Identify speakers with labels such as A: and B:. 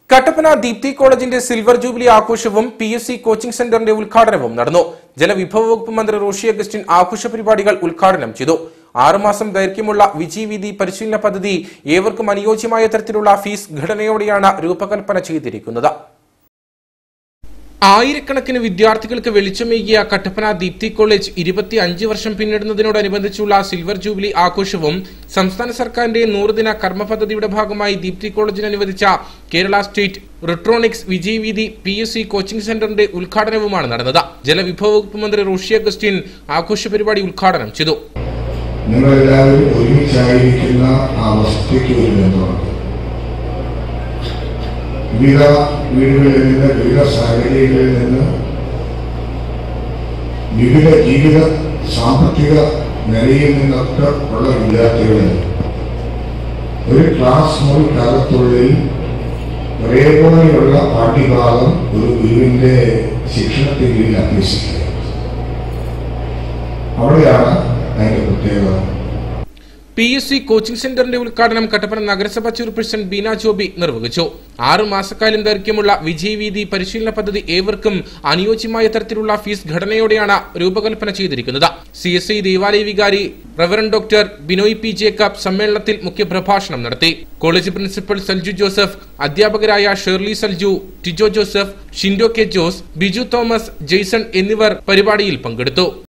A: കട്ടപ്പന ദീപ്തി കോളേജിന്റെ silver jubilee ആഘോഷവും P S C coaching സെന്ററിന്റെ ഉദ്ഘാടനവും നടന്നു ജലവിഭവ വകുപ്പ് മന്ത്രി റോഷി അഗസ്റ്റിൻ ആഘോഷ പരിപാടികൾ ഉദ്ഘാടനം ചെയ്തു ആറുമാസം ദൈർഘ്യമുള്ള വിജി പരിശീലന പദ്ധതി ഏവർക്കും അനുയോജ്യമായ തരത്തിലുള്ള ഫീസ് ഘടനയോടെയാണ് രൂപകൽപ്പന ചെയ്തിരിക്കുന്നത് ആയിരക്കണക്കിന് വിദ്യാർത്ഥികൾക്ക് വെളിച്ചമേകിയ കട്ടപ്പന ദീപ്തി കോളേജ് ഇരുപത്തി അഞ്ച് വർഷം പിന്നിടുന്നതിനോടനുബന്ധിച്ചുള്ള സിൽവർ ജൂബിലി ആഘോഷവും സംസ്ഥാന സർക്കാരിന്റെ നൂറുദിന കർമ്മ പദ്ധതിയുടെ ഭാഗമായി ദീപ്തി കോളേജിന് അനുവദിച്ച കേരള സ്റ്റേറ്റ് റിട്രോണിക്സ് വിജയ് വീതി പി എസ് സി കോച്ചിംഗ് സെന്ററിന്റെ ഉദ്ഘാടനവുമാണ് നടന്നത് ജലവിഭവ വകുപ്പ് മന്ത്രി റോഷി അഗസ്റ്റിൻ ആഘോഷ പരിപാടി ഉദ്ഘാടനം ചെയ്തു
B: നിങ്ങളെല്ലാവരും ഒരുമിച്ചായിരിക്കുന്ന ആ വസ്തുക്ക് ഒരു ബന്ധമുണ്ട് വിവിധ വീടുകളിൽ നിന്ന് വിവിധ സാഹചര്യങ്ങളിൽ നിന്ന് വിവിധ ജീവിത സാമ്പത്തിക നിലയിൽ നിന്നൊക്കെ ഉള്ള വിദ്യാർത്ഥികൾ ഒരു ക്ലാസ് മുറിക്കകത്തുള്ളിൽ ഒരേപോലെയുള്ള പാഠ്യഭാഗം ഒരു ഗുരുവിന്റെ ശിക്ഷണത്തിന് കീഴിൽ അഭ്യസിക്കുക അവിടെയാണ് അതിന്റെ പ്രത്യേകത
A: പി എസ് സി കോച്ചിംഗ് സെന്ററിന്റെ ഉദ്ഘാടനം കട്ടപ്പന നഗരസഭ ചെയർപേഴ്സൺ ബീന ജോബി നിർവഹിച്ചു ആറു മാസക്കാലം ദൈർഘ്യമുള്ള വിജയ് വീതി പരിശീലന പദ്ധതി ഏവർക്കും അനുയോജ്യമായ തരത്തിലുള്ള ഫീസ് ഘടനയോടെയാണ് രൂപകൽപ്പന ചെയ്തിരിക്കുന്നത് സി എസ് ഐ ദേവാലയ വികാരി reverend doctor Binoy P Jacob സമ്മേളനത്തിൽ മുഖ്യപ്രഭാഷണം നടത്തി കോളേജ് പ്രിൻസിപ്പൽ സൽജു ജോസഫ് അധ്യാപകരായ ഷേർലി സൽജു ടിജോ ജോസഫ് ഷിൻഡോ കെ ജോസ് ബിജു തോമസ് ജെയ്സൺ എന്നിവർ പരിപാടിയിൽ പങ്കെടുത്തു